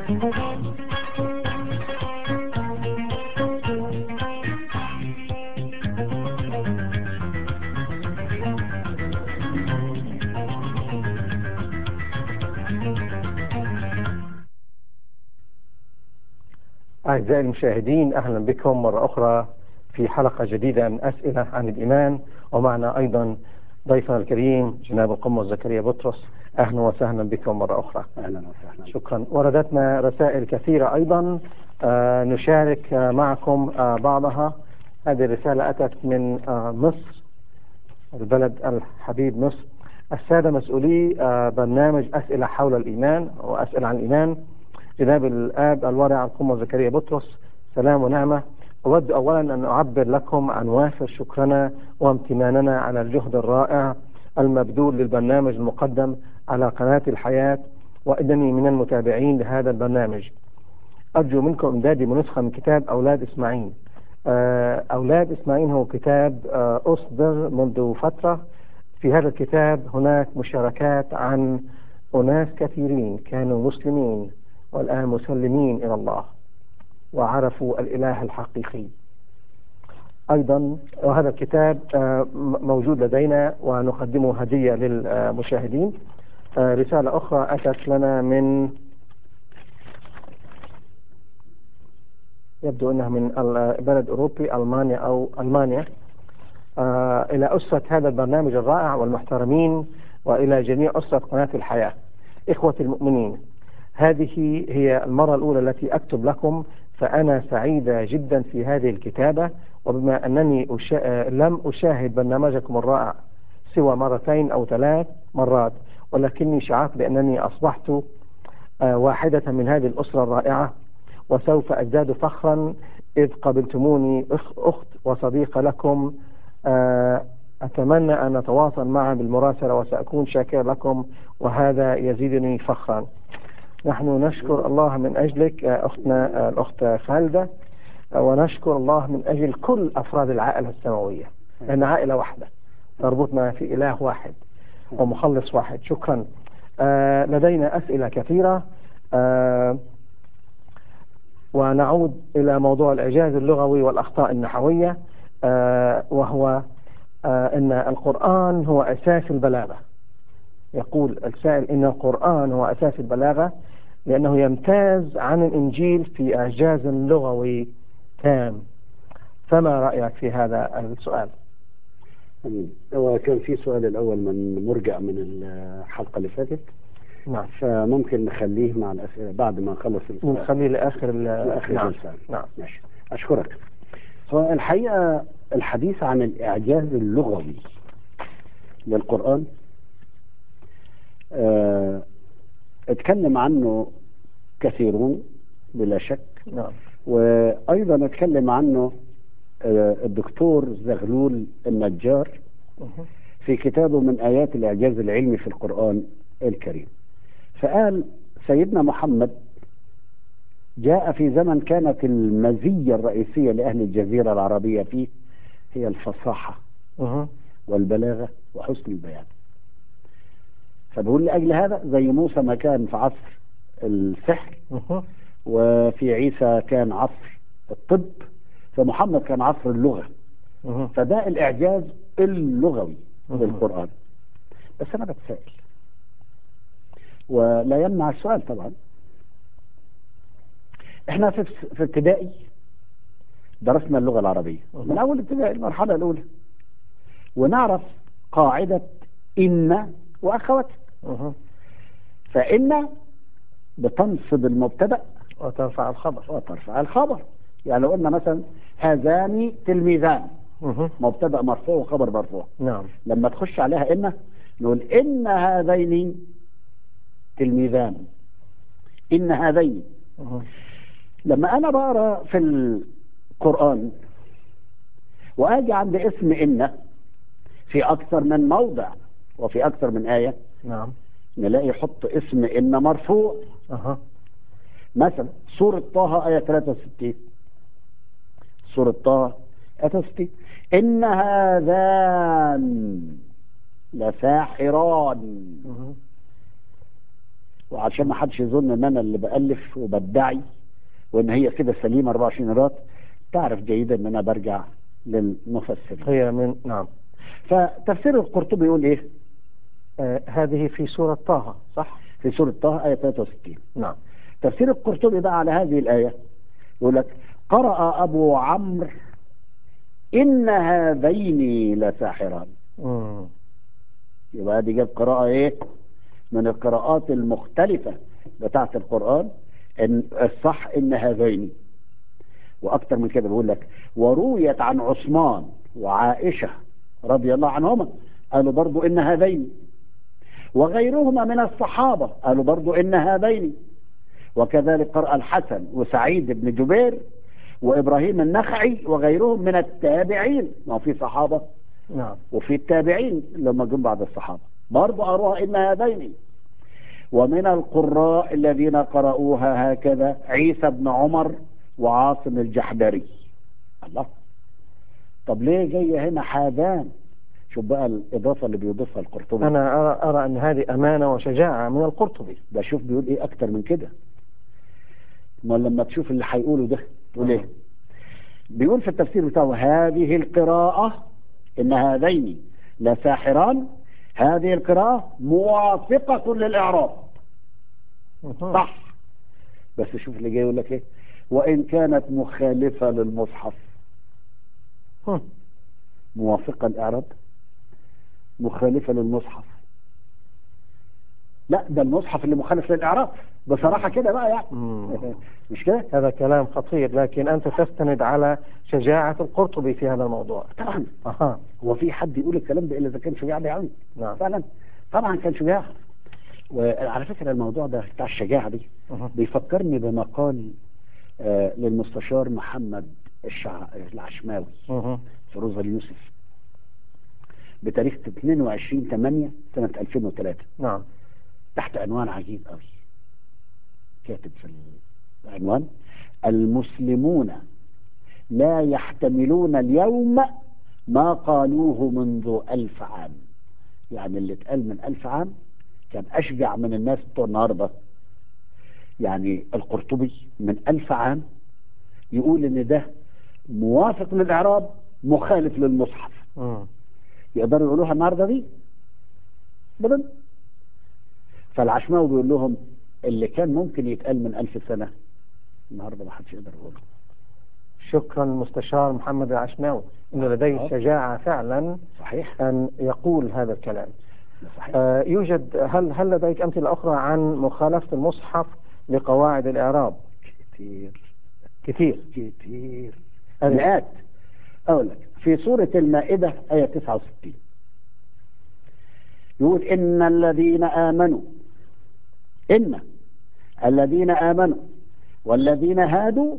أعزائي المشاهدين أهلا بكم مرة أخرى في حلقة جديدة من أسئلة عن الإيمان ومعنا أيضا ضيفنا الكريم جناب القمة زكريا بطرس أهلا وسهلا بكم مرة أخرى اهلا وسهلا شكرا وردتنا رسائل كثيرة أيضا آه، نشارك آه، معكم آه، بعضها هذه الرسالة أتت من آه، مصر البلد الحبيب مصر السادة مسؤولي آه، برنامج أسئلة حول الإيمان وأسئلة عن الإيمان جناب الآب الورع القمة زكريا بطرس سلام ونعمة أود أولا أن أعبر لكم عن وافر شكرنا وامتناننا على الجهد الرائع المبذول للبرنامج المقدم على قناة الحياة وإنني من المتابعين لهذا البرنامج أرجو منكم إمدادي بنسخة من كتاب أولاد إسماعيل آه، أولاد إسماعيل هو كتاب آه، أصدر منذ فترة في هذا الكتاب هناك مشاركات عن أناس كثيرين كانوا مسلمين والآن مسلمين إلى الله وعرفوا الإله الحقيقي أيضا وهذا الكتاب آه، م- موجود لدينا ونقدمه هدية للمشاهدين آه، رسالة أخرى أتت لنا من يبدو أنها من ال- بلد أوروبي ألمانيا أو ألمانيا آه، إلى أسرة هذا البرنامج الرائع والمحترمين وإلى جميع أسرة قناة الحياة إخوة المؤمنين هذه هي المرة الأولى التي أكتب لكم فأنا سعيدة جدا في هذه الكتابة وبما أنني أشا... لم أشاهد برنامجكم الرائع سوى مرتين أو ثلاث مرات ولكني شعرت بأنني أصبحت آه، واحدة من هذه الأسرة الرائعة وسوف أزداد فخرا إذ قبلتموني أخ- أخت وصديقة لكم آه، أتمنى أن نتواصل معا بالمراسلة وسأكون شاكر لكم وهذا يزيدني فخرا نحن نشكر الله من أجلك آه، أختنا آه، الأخت خالدة آه، ونشكر الله من أجل كل أفراد العائلة السماوية لأن عائلة واحدة تربطنا في إله واحد ومخلص واحد شكرا آه، لدينا أسئلة كثيرة آه، ونعود إلى موضوع الإعجاز اللغوي والأخطاء النحوية آه، وهو آه، أن القرآن هو أساس البلاغة يقول السائل إن القرآن هو أساس البلاغة لأنه يمتاز عن الإنجيل في إعجاز لغوي تام فما رأيك في هذا السؤال؟ أمين. هو كان في سؤال الأول من مرجع من الحلقة اللي فاتت نعم فممكن نخليه مع الأسئلة بعد ما نخلص السؤال نخليه لآخر ال- لآخر نعم الجلسة نعم ماشي أشكرك هو الحقيقة الحديث عن الإعجاز اللغوي للقرآن آه، اتكلم عنه كثيرون بلا شك نعم وأيضا اتكلم عنه آه، الدكتور زغلول النجار مه. في كتابه من آيات الإعجاز العلمي في القرآن الكريم فقال سيدنا محمد جاء في زمن كانت المزية الرئيسية لأهل الجزيرة العربية فيه هي الفصاحة مه. والبلاغة وحسن البيان فبقول لأجل هذا زي موسى ما كان في عصر السحر مه. وفي عيسى كان عصر الطب فمحمد كان عصر اللغة مه. فده الإعجاز اللغوي مهم. للقرآن بس أنا بتسائل ولا يمنع السؤال طبعا احنا في في ابتدائي درسنا اللغة العربية مهم. من أول ابتدائي المرحلة الأولى ونعرف قاعدة إن وأخواتها مه. فإن بتنصب المبتدأ وترفع الخبر وترفع الخبر يعني لو قلنا مثلا هذان تلميذان مه. مبتدأ مرفوع وخبر مرفوع نعم لما تخش عليها إن نقول إن هذين تلميذان إن هذين مه. لما أنا بقرأ في القرآن وأجي عند اسم إن في أكثر من موضع وفي أكثر من آية نعم نلاقي يحط اسم إن مرفوع أها مثلا سورة طه آية 63 سورة طه آية 63 إن هذان لساحران مه. وعشان ما حدش يظن ان انا اللي بالف وبدعي وان هي كده سليمه 24 قيراط تعرف جيدا ان انا برجع للمفسرين هي من نعم فتفسير القرطبي يقول ايه آه هذه في سورة طه صح؟ في سوره طه ايه 63 نعم تفسير القرطبي بقى على هذه الايه يقول لك قرأ ابو عمرو ان هذين لساحران مم. يبقى دي جاب قراءة ايه من القراءات المختلفة بتاعة القرآن ان الصح ان هذين واكتر من كده بيقول لك ورويت عن عثمان وعائشة رضي الله عنهما قالوا برضو ان هذين وغيرهما من الصحابة قالوا برضو ان هذين وكذلك قرأ الحسن وسعيد بن جبير وابراهيم النخعي وغيرهم من التابعين ما هو في صحابة نعم وفي التابعين لما جم بعد الصحابة برضو أروها إن هذين ومن القراء الذين قرأوها هكذا عيسى بن عمر وعاصم الجحدري الله طب ليه جاية هنا حاذان شوف بقى الإضافة اللي بيضيفها القرطبي أنا أرى, أرى أن هذه أمانة وشجاعة من القرطبي ده شوف بيقول إيه أكتر من كده ما لما تشوف اللي هيقوله ده تقول إيه بيقول في التفسير بتاعه هذه القراءة إن هذين لساحران هذه القراءة موافقة للإعراب مهم. صح بس شوف اللي جاي يقول لك إيه وإن كانت مخالفة للمصحف مم. موافقة الإعراب مخالفة للمصحف لا ده المصحف اللي مخالف للإعراب بصراحة كده بقى يعني مم. مش كده هذا كلام خطير لكن أنت تستند على شجاعة القرطبي في هذا الموضوع طبعا أها هو في حد يقول الكلام ده إلا إذا كان شجاع ده يعني نعم فعلا طبعا كان شجاع وعلى فكرة الموضوع ده بتاع الشجاعة دي مهم. بيفكرني بمقال آه للمستشار محمد الشع... العشماوي مهم. فيروز اليوسف بتاريخ 22 8 سنة 2003 نعم تحت عنوان عجيب قوي كاتب في العنوان المسلمون لا يحتملون اليوم ما قالوه منذ ألف عام يعني اللي اتقال من ألف عام كان أشجع من الناس بتوع النهاردة يعني القرطبي من ألف عام يقول إن ده موافق للإعراب مخالف للمصحف مم. يقدروا يقولوها النهارده دي ابدا فالعشماوي بيقول لهم اللي كان ممكن يتقال من ألف سنة النهارده ما حدش يقدر يقوله شكرا المستشار محمد العشماوي أنه لديه آه. شجاعة فعلا صحيح أن يقول هذا الكلام ده صحيح آه، يوجد هل هل لديك أمثلة أخرى عن مخالفة المصحف لقواعد الإعراب كتير كثير كتير هذه- مئات أقول لك في سورة المائدة آية 69 يقول إن الذين آمنوا إن الذين آمنوا والذين هادوا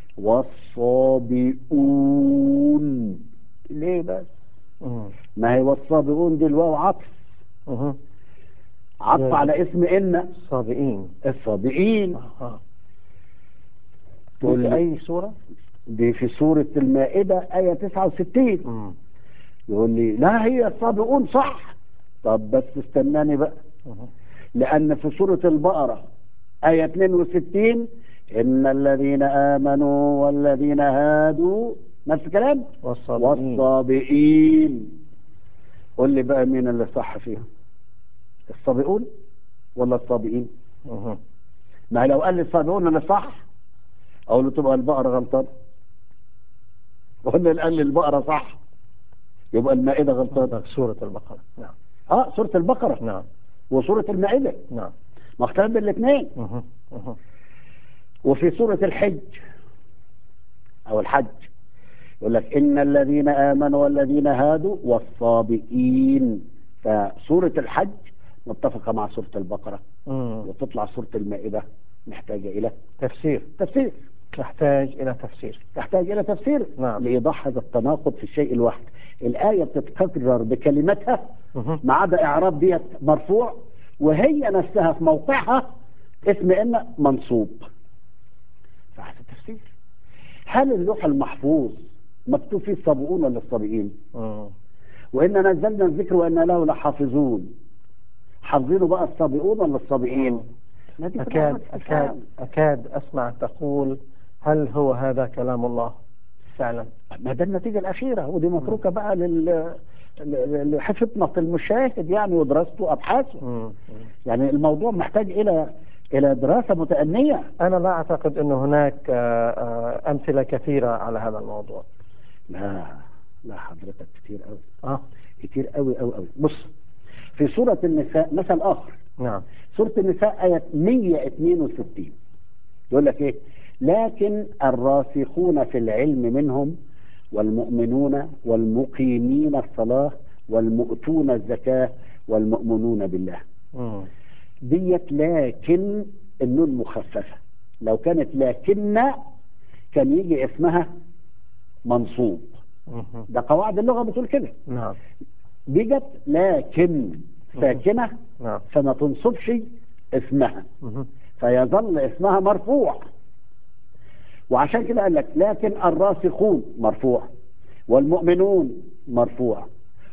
والصابئون ليه بس مم. ما هي والصابئون دي الواو عطف مهم. عطف جميل. على اسم إن صابئين الصابئين أها. تقول في لي أي سورة؟ دي في سورة المائدة آية 69 مم. يقول لي لا هي السابقون صح طب بس استناني بقى مهم. لأن في سورة البقرة آية 62 إن الذين آمنوا والذين هادوا نفس الكلام والصابئين والصابئين قول لي بقى مين اللي صح فيهم الصابئون ولا الصابئين مهم. ما لو قال لي الصابئون اللي صح اقول له تبقى البقره غلطان ولا اللي قال لي البقره صح يبقى المائده غلطان سورة البقرة نعم اه سوره البقره نعم وسوره المائده نعم مختلف بين الاثنين مهم. مهم. وفي سوره الحج او الحج يقول لك ان الذين امنوا والذين هادوا والصابئين فسوره الحج متفقه مع سوره البقره مم. وتطلع سوره المائده محتاجه الى تفسير تفسير تحتاج إلى تفسير تحتاج إلى تفسير نعم. لإيضاح هذا التناقض في الشيء الواحد الآية بتتكرر بكلمتها مهم. ما عدا إعراب ديت مرفوع وهي نفسها في موقعها اسم إن منصوب فهذا تفسير هل اللوح المحفوظ مكتوب فيه الصابئون ولا الصابئين مم. وإن نزلنا الذكر وإن له لحافظون حافظينه بقى الصابئون ولا الصابئين ما دي أكاد كلها أكاد أكاد أسمع تقول هل هو هذا كلام الله فعلا ما ده النتيجة الأخيرة ودي متروكة بقى لل ل- لحفظنا المشاهد يعني ودراسته وأبحاثه مم. يعني الموضوع محتاج إلى إلى دراسة متأنية أنا لا أعتقد أن هناك آه، آه، أمثلة كثيرة على هذا الموضوع لا لا حضرتك كتير قوي آه. كتير قوي قوي قوي بص في سورة النساء مثل آخر نعم سورة النساء آية 162 يقول لك إيه لكن الراسخون في العلم منهم والمؤمنون والمقيمين الصلاة والمؤتون الزكاة والمؤمنون بالله مم. ديت لكن النون مخففة لو كانت لكن كان يجي اسمها منصوب مم. ده قواعد اللغة بتقول كده نعم دي جت لكن ساكنة نعم فما تنصبش اسمها مم. فيظل اسمها مرفوع وعشان كده قال لك لكن الراسخون مرفوع والمؤمنون مرفوع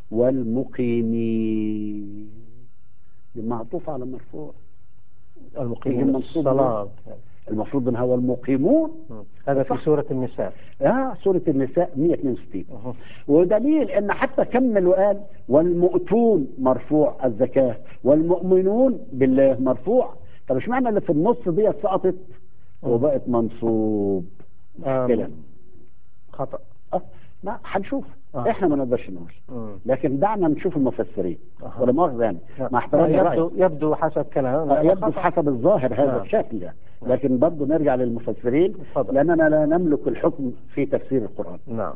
والمقيمين دي معطوفة على مرفوع يجي المقيم منصوب الصلاة المفروض ان هو المقيمون مم. هذا في صح. سورة النساء اه سورة النساء 162 مم. ودليل ان حتى كمل وقال والمؤتون مرفوع الزكاة والمؤمنون بالله مرفوع طب مش معنى اللي في النص دي سقطت وبقت منصوب مشكلة آم، خطأ اه ما هنشوف آه. احنا ما نقدرش نقول مم. لكن دعنا نشوف المفسرين أها. ولا مؤاخذة يعني نعم. مع احترامي الرأي يبدو يبدو حسب كلام آه، يبدو حسب الظاهر هذا نعم. الشكل يعني. نعم. لكن برضه نرجع للمفسرين تفضل. لأننا لا نملك الحكم في تفسير القرآن نعم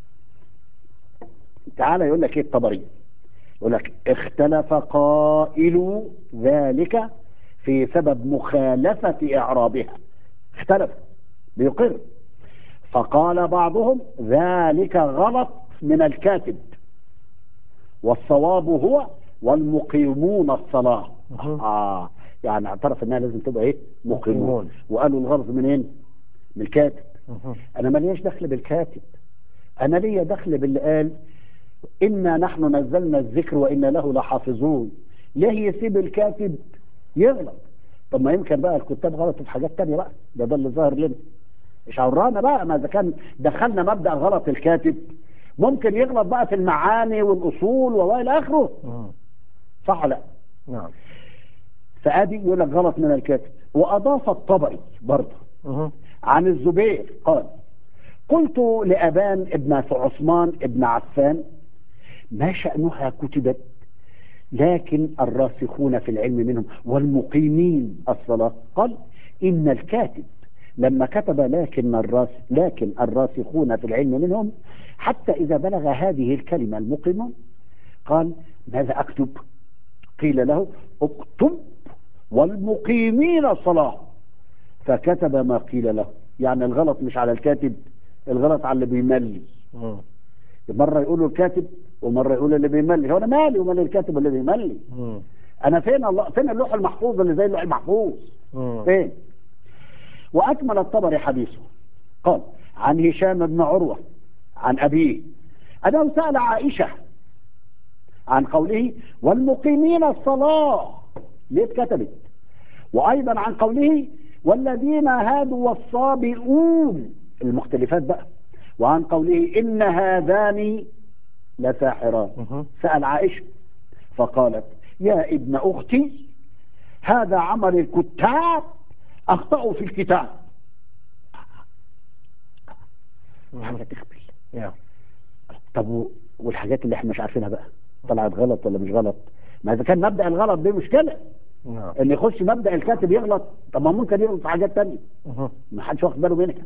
تعالى يقول لك ايه الطبري يقول لك اختلف قائل ذلك في سبب مخالفة إعرابها اختلف بيقر فقال بعضهم ذلك غلط من الكاتب والصواب هو والمقيمون الصلاة مهم. آه يعني اعترف انها لازم تبقى ايه مقيمون مقيمون. وقالوا الغرض منين من الكاتب مهم. انا ماليش دخل بالكاتب انا ليا دخل باللي قال انا نحن نزلنا الذكر وانا له لحافظون ليه يسيب الكاتب يغلط طب ما يمكن بقى الكتاب غلطوا في حاجات تانية بقى ده ده اللي ظاهر لنا مش عورانا بقى ما اذا كان دخلنا مبدا غلط الكاتب ممكن يغلط بقى في المعاني والاصول والى اخره مم. صح ولا لا نعم فادي يقول لك غلط من الكاتب واضاف الطبري برضه مهم. عن الزبير قال قلت لأبان ابن عثمان ابن عفان ما شأنها كتبت لكن الراسخون في العلم منهم والمقيمين الصلاة قال إن الكاتب لما كتب لكن الراس لكن الراسخون في العلم منهم حتى إذا بلغ هذه الكلمة المقيمون قال ماذا أكتب قيل له اكتب والمقيمين الصلاة فكتب ما قيل له يعني الغلط مش على الكاتب الغلط على اللي بيملي مم. مرة يقولوا الكاتب ومرة يقول اللي بيملي هو انا مالي ومال الكاتب اللي بيملي مم. انا فين الله فين اللوح المحفوظ اللي زي اللوح المحفوظ مم. فين واكمل الطبري حديثه قال عن هشام بن عروة عن ابيه انه سأل عائشة عن قوله والمقيمين الصلاة ليه اتكتبت وايضا عن قوله والذين هادوا والصابئون المختلفات بقى وعن قوله ان هذان لساحران مهم. سأل عائشة فقالت يا ابن أختي هذا عمل الكتاب أخطأوا في الكتاب حاجة تخبل يا. طب و- والحاجات اللي احنا مش عارفينها بقى طلعت غلط ولا مش غلط ما إذا كان مبدأ الغلط دي مشكلة نعم إن يخش مبدأ الكاتب يغلط طب ما ممكن يغلط في حاجات تانية مهم. ما حدش واخد باله منها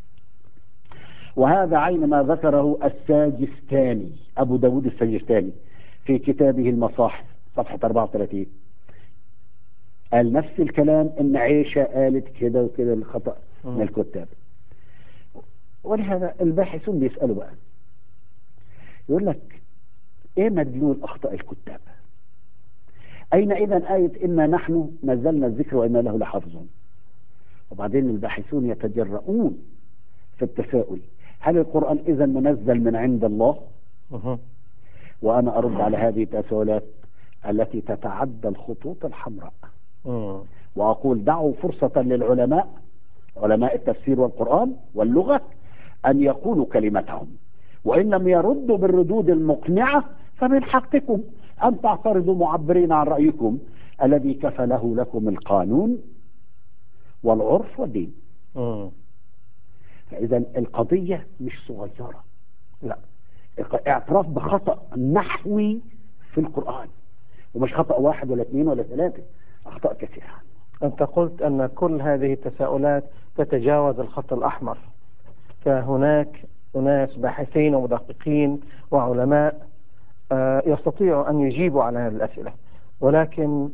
وهذا عين ما ذكره الساجستاني أبو داود الساجستاني في كتابه المصاحف صفحة 34 قال نفس الكلام ان عيشة قالت كده وكده الخطأ من مم. الكتاب ولهذا الباحثون بيسألوا بقى يقول لك ايه مدلول اخطاء الكتاب اين اذا آية انا نحن نزلنا الذكر وانا له لحافظون وبعدين الباحثون يتجرؤون في التساؤل هل القرآن اذا منزل من عند الله مهم. وانا ارد على هذه التساؤلات التي تتعدى الخطوط الحمراء مم. وأقول دعوا فرصة للعلماء علماء التفسير والقرآن واللغة أن يقولوا كلمتهم وإن لم يردوا بالردود المقنعة فمن حقكم أن تعترضوا معبرين عن رأيكم الذي كفله لكم القانون والعرف والدين مم. فإذا القضية مش صغيرة لا اعتراف بخطأ نحوي في القرآن ومش خطأ واحد ولا اثنين ولا ثلاثة أخطاء كثيرة أنت قلت أن كل هذه التساؤلات تتجاوز الخط الأحمر فهناك أناس باحثين ومدققين وعلماء آه، يستطيعوا أن يجيبوا على هذه الأسئلة ولكن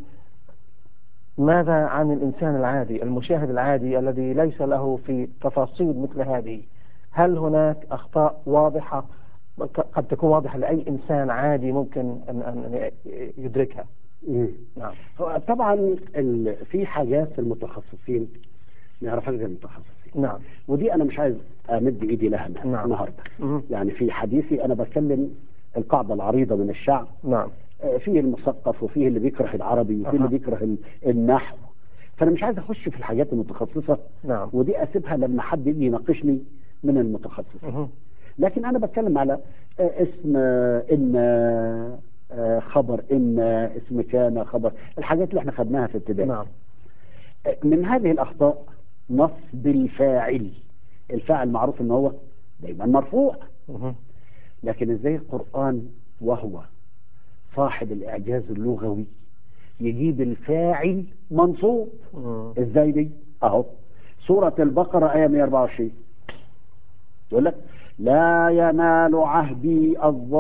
ماذا عن الإنسان العادي المشاهد العادي الذي ليس له في تفاصيل مثل هذه هل هناك أخطاء واضحة قد تكون واضحة لأي إنسان عادي ممكن أن أن يدركها نعم هو طبعا ال- في حاجات المتخصصين ما يعرفهاش غير المتخصصين نعم ودي انا مش عايز امد ايدي لها نعم. النهارده مم. يعني في حديثي انا بتكلم القاعده العريضه من الشعب نعم آه، فيه المثقف وفيه اللي بيكره العربي وفيه أها. اللي بيكره ال- النحو فانا مش عايز اخش في الحاجات المتخصصه نعم ودي اسيبها لما حد يجي يناقشني من المتخصص مهم. لكن انا بتكلم على آه، اسم آه، ان آه، خبر ان اسم كان خبر الحاجات اللي احنا خدناها في ابتدائي نعم آه، من هذه الاخطاء نصب الفاعل الفاعل معروف ان هو دايما مرفوع مهم. لكن ازاي القرآن وهو صاحب الإعجاز اللغوي يجيب الفاعل منصوب مم. ازاي دي اهو سورة البقرة آية 124 يقول لك لا ينال عهدي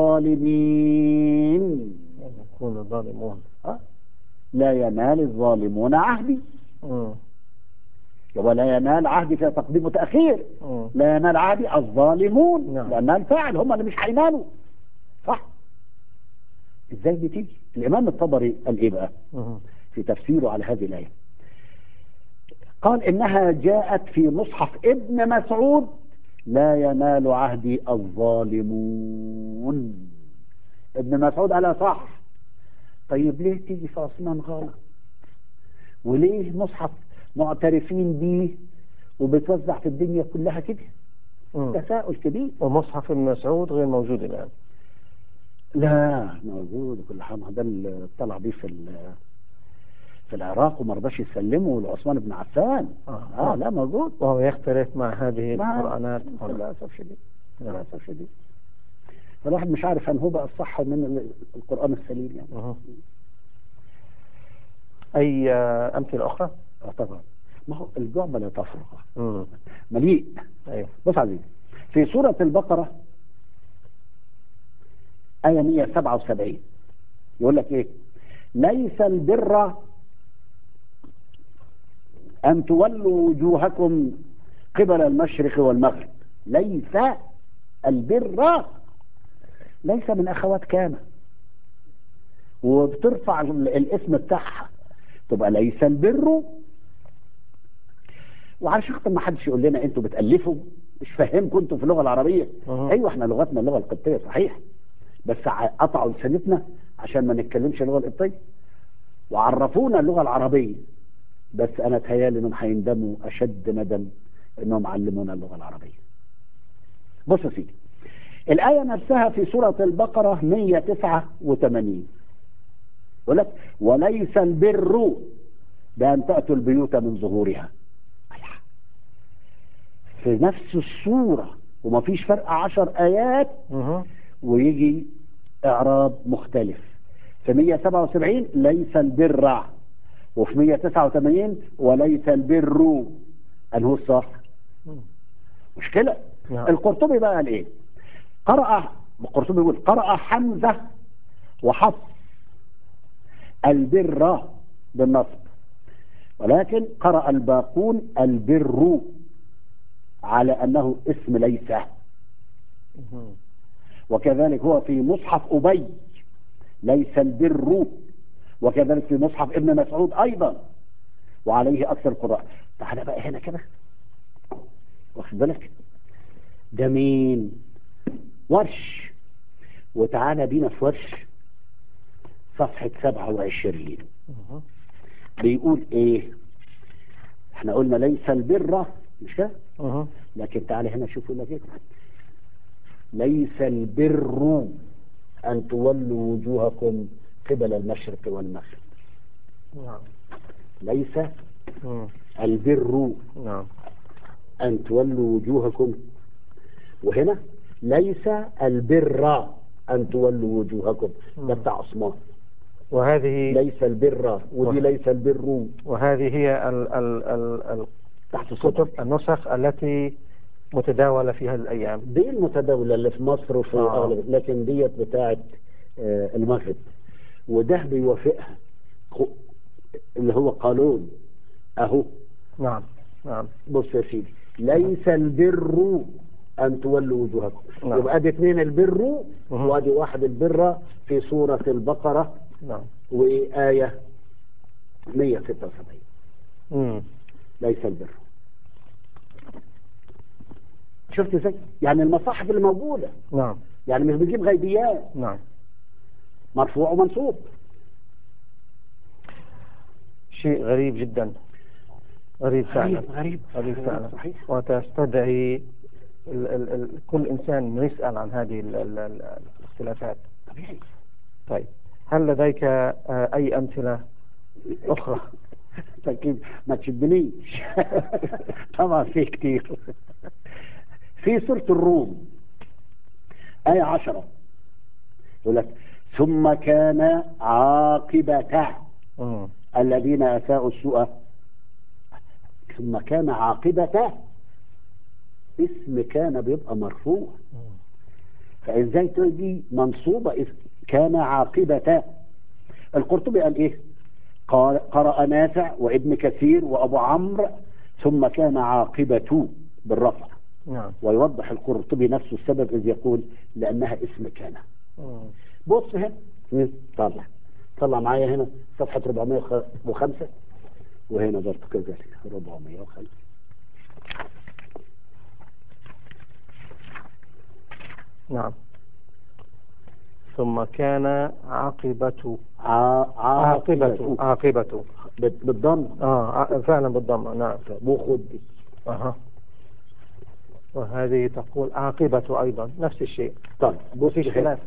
الظالمين يكون الظالمون ها؟ لا ينال الظالمون عهدي مم. ولا ينال عهدي في تقديم وتأخير مم. لا ينال عهدي الظالمون نعم. لأنها الفاعل هم اللي مش هينالوا صح ازاي بتيجي الإمام الطبري قال إيه بقى مهم. في تفسيره على هذه الآية قال إنها جاءت في مصحف ابن مسعود لا ينال عهدي الظالمون ابن مسعود قالها صح طيب ليه تيجي في عثمان غلط وليه مصحف معترفين بيه وبتوزع في الدنيا كلها كده مم. تساؤل كبير ومصحف ابن مسعود غير موجود الآن لا موجود وكل حاجه ما ده اللي طلع بيه في ال- في العراق وما رضاش يسلمه لعثمان بن عفان آه. اه لا موجود وهو يختلف مع هذه مع- القرآنات هنا. للاسف شديد نعم. للاسف شديد الواحد مش عارف ان هو بقى الصح من ال- القران السليم يعني مهم. أي آه، أمثلة أخرى؟ اه طبعا ما هو الجعبه لا تفرغ مم. مليء أيوه بص عزيزي في سوره البقره آية 177 يقول لك إيه؟ ليس البر أن تولوا وجوهكم قبل المشرق والمغرب ليس البر ليس من أخوات كان وبترفع ال- الاسم بتاعها تبقى ليس البر وعلشان خاطر ما حدش يقول لنا انتوا بتألفوا مش فاهمكم انتوا في اللغة العربية مهم. ايوه احنا لغتنا اللغة القبطية صحيح بس ع- قطعوا لسانتنا عشان ما نتكلمش اللغة القبطية وعرفونا اللغة العربية بس انا تهيالي انهم هيندموا اشد ندم انهم علمونا اللغة العربية بص يا سيدي الآية نفسها في سورة البقرة 189 يقول لك وليس البر بأن تأتوا البيوت من ظهورها في نفس السورة وما فيش فرق عشر آيات مهم. ويجي إعراب مختلف في 177 ليس البر وفي 189 وليس البر أنه الصح مم. مشكلة نعم. القرطبي بقى قال ايه قرأ القرطبي يقول قرأ حمزة وحفص البر بالنصب ولكن قرأ الباقون البر على أنه اسم ليس مهم. وكذلك هو في مصحف أبي ليس البر وكذلك في مصحف ابن مسعود أيضا وعليه أكثر القراء تعال بقى هنا كده واخد بالك ده مين ورش وتعالى بينا في ورش صفحة 27 مهم. بيقول ايه احنا قلنا ليس البر مش كده مه. لكن تعالى هنا شوفوا لك كده ليس البر أن تولوا وجوهكم قبل المشرق والمغرب نعم ليس مم. البر نعم أن تولوا وجوهكم وهنا ليس البر أن تولوا وجوهكم ده بتاع عثمان وهذه ليس البر ودي و- ليس البر وهذه هي ال ال ال تحت الكتب سطر النسخ التي متداولة في هذه الأيام دي المتداولة اللي في مصر وفي آه. أغلب لكن ديت بتاعت آه، المغرب وده بيوافقها خ- اللي هو قانون أهو نعم نعم بص يا سيدي ليس البر أن تولوا وجوهكم نعم. يبقى ادي اثنين البر مهم. وادي واحد البر في سورة البقرة نعم وآية 176 مم. ليس البر شفت ازاي؟ يعني المصاحف اللي موجودة نعم يعني مش بيجيب غيبيات نعم مرفوع ومنصوب شيء غريب جدا غريب فعلا غريب غريب غريب فعلا صحيح وتستدعي ال ال ال كل إنسان إنه يسأل عن هذه ال ال ال الاختلافات طبيعي طيب هل لديك آه، أي أمثلة أخرى لكن ما تشدنيش طبعا في كتير في سورة الروم آية عشرة يقول لك ثم كان عاقبة مم. الذين أساءوا السوء ثم كان عاقبة اسم كان بيبقى مرفوع مم. فازاي تجي منصوبة إذ كان عاقبة القرطبي قال ايه قال قرأ نافع وابن كثير وابو عمرو ثم كان عاقبة بالرفع نعم ويوضح القرطبي نفسه السبب اذ يقول لانها اسم كان مم. بص هنا مم. طلع طلع معايا هنا صفحة 405 وهنا برضه كذلك 405 نعم ثم كان عاقبة ع- عاقبة عاقبة بال- بالضم آه ع- فعلا بالضم نعم وخد دي أها وهذه تقول عاقبة أيضا نفس الشيء طيب بص مفيش هنا. خلاف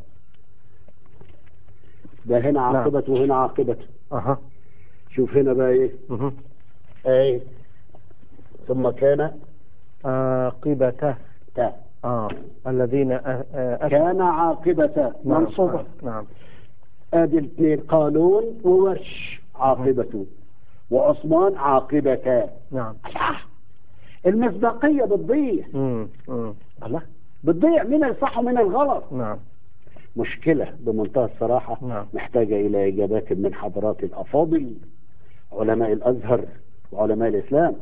ده هنا نعم. عاقبة وهنا عاقبة أها شوف هنا بقى ايه مه. ايه ثم كان عاقبة تا آه الذين آه آه كان عاقبة نعم منصوبة آه، نعم ادي الاثنين قانون وورش عاقبة وعثمان عاقبة نعم المصداقية بتضيع مم. مم. الله بتضيع من الصح ومن الغلط نعم مشكلة بمنتهى الصراحة نعم محتاجة إلى إجابات من حضرات الأفاضل علماء الأزهر وعلماء الإسلام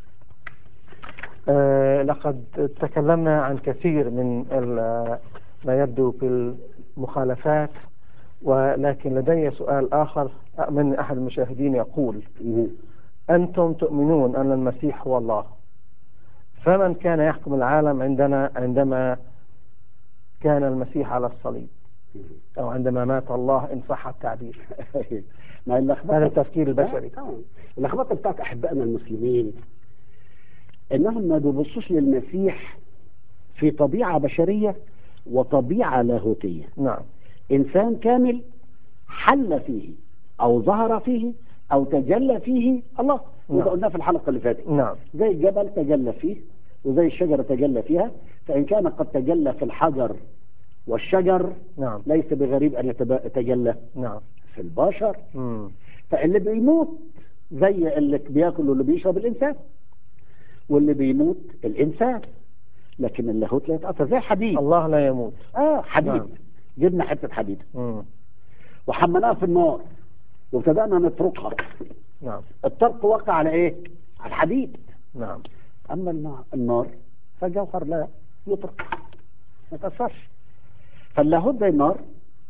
آه لقد تكلمنا عن كثير من ال- ما يبدو في المخالفات ولكن لدي سؤال آخر من أحد المشاهدين يقول مم. أنتم تؤمنون أن المسيح هو الله فمن كان يحكم العالم عندنا عندما كان المسيح على الصليب أو عندما مات الله إن صح التعبير ما اللخبطة هذا التفكير البشري آه، آه. اللخبطة بتاعت أحبائنا المسلمين إنهم ما بيبصوش للمسيح في طبيعة بشرية وطبيعة لاهوتية نعم إنسان كامل حل فيه أو ظهر فيه أو تجلى فيه الله نعم. وده قلناه في الحلقة اللي فاتت نعم زي الجبل تجلى فيه وزي الشجرة تجلى فيها فإن كان قد تجلى في الحجر والشجر نعم ليس بغريب أن يتب- يتجلى نعم في البشر مم. فاللي بيموت زي اللي بياكل واللي بيشرب الإنسان واللي بيموت الإنسان لكن اللاهوت لا يتأثر زي حديد الله لا يموت اه حديد نعم. جبنا حتة حديد مم. وحملناها في النار وابتدأنا نطرقها نعم الطرق وقع على ايه؟ على الحديد نعم اما النا- النار فالجوهر لا يطرق ما تأثرش فاللاهوت زي النار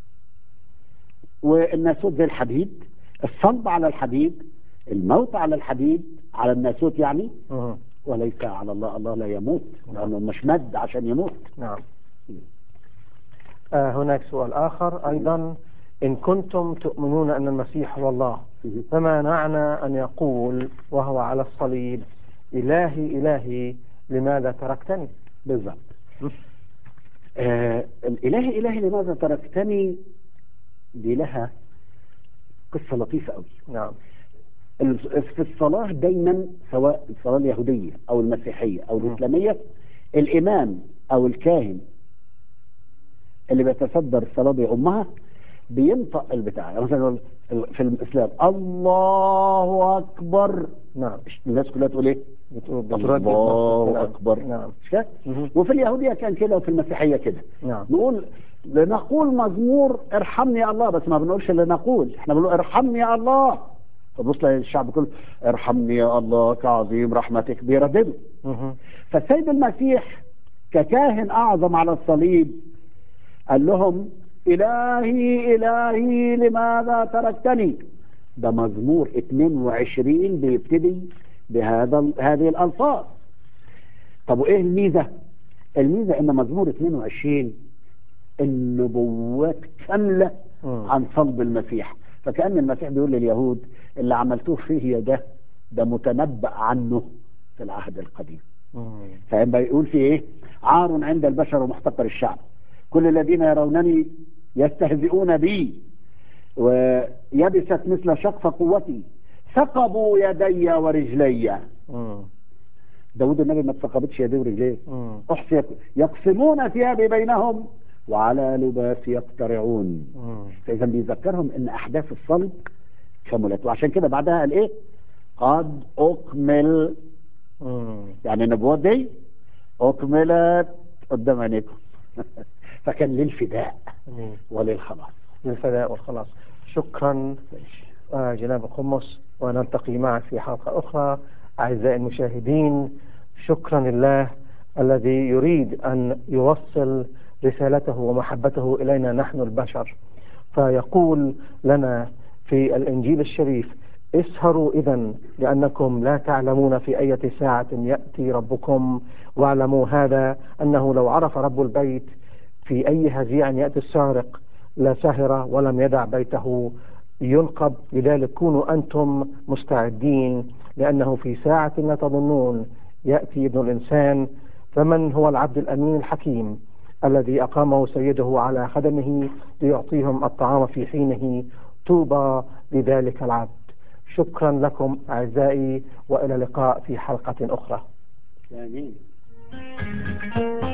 والناسوت زي الحديد الصلب على الحديد الموت على الحديد على الناسوت يعني مم. وليس على الله الله لا يموت نعم. لأنه مش مد عشان يموت نعم آه هناك سؤال آخر أيضا إن كنتم تؤمنون أن المسيح هو الله فما معنى أن يقول وهو على الصليب إلهي إلهي لماذا تركتني بالظبط آه الإلهي إلهي لماذا تركتني دي لها قصة لطيفة قوي نعم ال- في الصلاة دايما سواء الصلاة اليهودية أو المسيحية أو مم. الإسلامية الإمام أو الكاهن اللي بيتصدر الصلاة بأمها بينطق البتاع يعني مثلا يقول ال- في الإسلام الله أكبر نعم الناس كلها تقول إيه؟ بتقول بتردد الله نعم. أكبر نعم مش كده؟ مهم. وفي اليهودية كان كده وفي المسيحية كده نعم نقول لنقول مزمور ارحمني يا الله بس ما بنقولش اللي نقول احنا بنقول ارحمني يا الله فبص تلاقي الشعب كله ارحمني يا الله كعظيم رحمتك بيرددوا مهم. فالسيد المسيح ككاهن اعظم على الصليب قال لهم الهي الهي لماذا تركتني ده مزمور 22 بيبتدي بهذا هذه الالفاظ طب وايه الميزه الميزه ان مزمور 22 النبوات كامله مم. عن صلب المسيح فكأن المسيح بيقول لليهود اللي عملتوه فيه ده ده متنبأ عنه في العهد القديم مم. فيبقى يقول في ايه عار عند البشر ومحتقر الشعب كل الذين يرونني يستهزئون بي ويبست مثل شقف قوتي ثقبوا يدي ورجلي مم. داود النبي ما اتثقبتش يديه ورجليه مم. احصي يقسمون ثيابي بينهم وعلى لباس يقترعون مم. فاذا بيذكرهم ان احداث الصلب كملت وعشان كده بعدها قال ايه قد اكمل مم. يعني النبوات دي اكملت قدام عينيكم فكان للفداء مم. وللخلاص للفداء والخلاص شكرا آه، جناب القمص ونلتقي معك في حلقة أخرى أعزائي المشاهدين شكرا لله الذي يريد أن يوصل رسالته ومحبته إلينا نحن البشر فيقول لنا في الإنجيل الشريف اسهروا إذا لأنكم لا تعلمون في أية ساعة يأتي ربكم واعلموا هذا أنه لو عرف رب البيت في أي هزيع يأتي السارق لسهر ولم يدع بيته ينقب لذلك كونوا أنتم مستعدين لأنه في ساعة لا تظنون يأتي ابن الإنسان فمن هو العبد الأمين الحكيم الذي أقامه سيده على خدمه ليعطيهم الطعام في حينه طوبى لذلك العبد شكرا لكم أعزائي وإلى اللقاء في حلقة أخرى امين